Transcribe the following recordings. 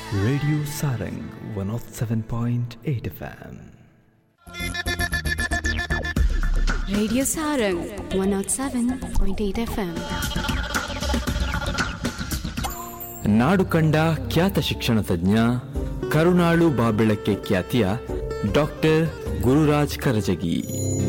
Radio Sarang 107.8 FM. Radio Sarang 107.8 FM. ನಾಡು ಕಂಡ ಖ್ಯಾತ ಶಿಕ್ಷಣ ತಜ್ಞ ಕರುಣಾಳು ಬಾಬೆಳಕ್ಕೆ ಖ್ಯಾತಿಯ ಡಾಕ್ಟರ್ ಗುರುರಾಜ್ ಕರಜಗಿ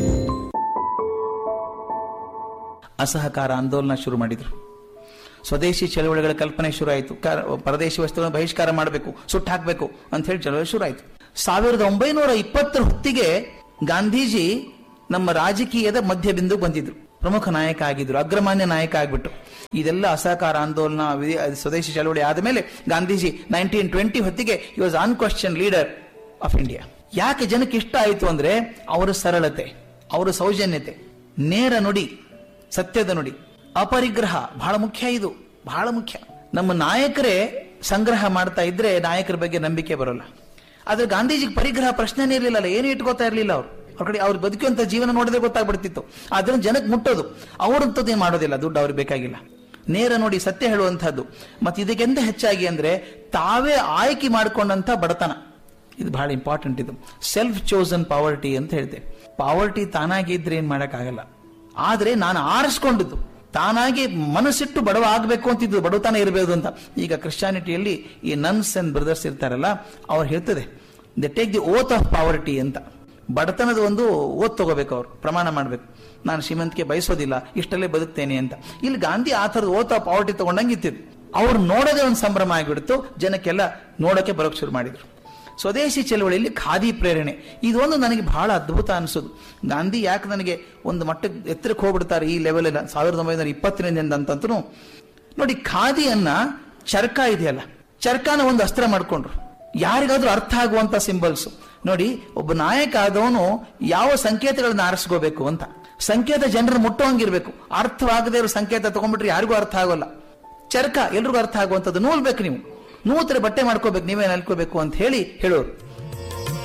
ಅಸಹಕಾರ ಆಂದೋಲನ ಶುರು ಮಾಡಿದ್ರು ಸ್ವದೇಶಿ ಚಳವಳಿಗಳ ಕಲ್ಪನೆ ಶುರು ಆಯಿತು ಪರದೇಶಿ ವಸ್ತುಗಳನ್ನು ಬಹಿಷ್ಕಾರ ಮಾಡಬೇಕು ಸುಟ್ಟು ಹಾಕಬೇಕು ಅಂತ ಹೇಳಿ ಚಳವಳಿ ಶುರು ಆಯಿತು ಸಾವಿರದ ಒಂಬೈನೂರ ಇಪ್ಪತ್ತರ ಹೊತ್ತಿಗೆ ಗಾಂಧೀಜಿ ನಮ್ಮ ರಾಜಕೀಯದ ಮಧ್ಯ ಬಿಂದು ಬಂದಿದ್ರು ಪ್ರಮುಖ ನಾಯಕ ಆಗಿದ್ರು ಅಗ್ರಮಾನ್ಯ ನಾಯಕ ಆಗ್ಬಿಟ್ಟು ಇದೆಲ್ಲ ಅಸಹಕಾರ ಆಂದೋಲನ ವಿ- ಸ್ವದೇಶಿ ಚಳವಳಿ ಆದ ಮೇಲೆ ಗಾಂಧೀಜಿ ನೈನ್ಟೀನ್ ಟ್ವೆಂಟಿ ಹೊತ್ತಿಗೆ ಈ was unquestioned leader of India ಯಾಕೆ ಜನಕ್ಕೆ ಇಷ್ಟ ಆಯಿತು ಅಂದ್ರೆ ಅವರ ಸರಳತೆ ಅವರ ಸೌಜನ್ಯತೆ ನೇರ ನುಡಿ ಸತ್ಯದ ನುಡಿ ಅಪರಿಗ್ರಹ ಬಹಳ ಮುಖ್ಯ ಇದು ಬಹಳ ಮುಖ್ಯ ನಮ್ಮ ನಾಯಕರೇ ಸಂಗ್ರಹ ಮಾಡ್ತಾ ಇದ್ರೆ ನಾಯಕರ ಬಗ್ಗೆ ನಂಬಿಕೆ ಬರೋಲ್ಲ ಆದ್ರೆ ಗಾಂಧೀಜಿಗೆ ಪರಿಗ್ರಹ ಪ್ರಶ್ನೆನೇ ಇರಲಿಲ್ಲ ಏನು ಇಟ್ಕೋತಾ ಇರಲಿಲ್ಲ ಅವ್ರು ಅವ್ರ ಕಡೆ ಅವ್ರು ಬದುಕುವಂತ ಜೀವನ ನೋಡಿದ್ರೆ ಗೊತ್ತಾಗ್ಬಿಡ್ತಿತ್ತು ಅದನ್ನ ಜನಕ್ಕೆ ಮುಟ್ಟೋದು ಅವರಂತದ್ದೇನು ಮಾಡೋದಿಲ್ಲ ದುಡ್ಡು ಅವ್ರಿಗೆ ಬೇಕಾಗಿಲ್ಲ ನೇರ ನೋಡಿ ಸತ್ಯ ಹೇಳುವಂತಹದ್ದು ಮತ್ತೆ ಇದಕ್ಕೆಂತ ಹೆಚ್ಚಾಗಿ ಅಂದ್ರೆ ತಾವೇ ಆಯ್ಕೆ ಮಾಡಿಕೊಂಡಂತ ಬಡತನ ಇದು ಬಹಳ ಇಂಪಾರ್ಟೆಂಟ್ ಇದು ಸೆಲ್ಫ್ ಚೋಸನ್ ಪಾವರ್ಟಿ ಅಂತ ಹೇಳ್ತೇವೆ ಪಾವರ್ಟಿ ತಾನಾಗಿ ಇದ್ರೆ ಏನ್ ಮಾಡಕ್ಕಾಗಲ್ಲ ಆದ್ರೆ ನಾನು ಆರಿಸ್ಕೊಂಡಿದ್ದು ತಾನಾಗಿ ಮನಸ್ಸಿಟ್ಟು ಬಡವ ಆಗ್ಬೇಕು ಅಂತಿದ್ದು ಬಡವತನ ಇರಬೇಕು ಅಂತ ಈಗ ಕ್ರಿಶ್ಚಾನಿಟಿಯಲ್ಲಿ ಈ ನನ್ಸ್ ಅಂಡ್ ಬ್ರದರ್ಸ್ ಇರ್ತಾರಲ್ಲ ಅವ್ರು ಹೇಳ್ತದೆ the take the oath of poverty ಅಂತ ಬಡತನದ ಒಂದು ಓತ್ ತಗೋಬೇಕು ಅವ್ರು ಪ್ರಮಾಣ ಮಾಡ್ಬೇಕು ನಾನು ಶ್ರೀಮಂತಿಕೆ ಬಯಸೋದಿಲ್ಲ ಇಷ್ಟಲ್ಲೇ ಬದುಕ್ತೇನೆ ಅಂತ ಇಲ್ಲಿ ಗಾಂಧಿ ಆ ಥರದ ಓತ್ ಆಫ್ ಪಾವರ್ಟಿ ತಗೊಂಡಂಗೆ ಇತ್ತಿದ್ರು ಅವ್ರು ನೋಡೋದೇ ಒಂದು ಸಂಭ್ರಮ ಆಗಿಬಿಡ್ತು ಜನಕ್ಕೆಲ್ಲ ನೋಡೋಕೆ ಬರೋಕ್ ಶುರು ಮಾಡಿದ್ರು ಸ್ವದೇಶಿ ಚಳವಳಿಯಲ್ಲಿ ಖಾದಿ ಪ್ರೇರಣೆ ಇದೊಂದು ನನಗೆ ಬಹಳ ಅದ್ಭುತ ಅನಿಸೋದು ಗಾಂಧಿ ಯಾಕೆ ನನಗೆ ಒಂದು ಮಟ್ಟಕ್ಕೆ ಎತ್ತರಕ್ಕೆ ಹೋಗ್ಬಿಡ್ತಾರೆ ಈ ಲೆವೆಲ್ ಸಾವಿರದ ಒಂಬೈನೂರ ಇಪ್ಪತ್ತರಿಂದ ಅಂತಂತೂ ನೋಡಿ ಖಾದಿಯನ್ನ ಚರ್ಕ ಇದೆಯಲ್ಲ ಚರ್ಕಾನ ಒಂದು ಅಸ್ತ್ರ ಮಾಡ್ಕೊಂಡ್ರು ಯಾರಿಗಾದ್ರೂ ಅರ್ಥ ಆಗುವಂತ ಸಿಂಬಲ್ಸ್ ನೋಡಿ ಒಬ್ಬ ನಾಯಕ ಆದವನು ಯಾವ ಸಂಕೇತಗಳನ್ನ ಆರಿಸ್ಕೋಬೇಕು ಅಂತ ಸಂಕೇತ ಜನರನ್ನು ಮುಟ್ಟುವಂಗಿರ್ಬೇಕು ಅರ್ಥವಾಗದೇ ಇರೋ ಸಂಕೇತ ತಗೊಂಡ್ಬಿಟ್ರೆ ಯಾರಿಗೂ ಅರ್ಥ ಆಗೋಲ್ಲ ಚರ್ಕ ಎಲ್ರಿಗೂ ಅರ್ಥ ಆಗುವಂಥದ್ದು ನೂಲ್ ಬೇಕು ನೀವು ನೂತರ ಬಟ್ಟೆ ಮಾಡ್ಕೋಬೇಕು ನೀವೇ ನಲ್ಕೋಬೇಕು ಅಂತ ಹೇಳಿ ಹೇಳೋರು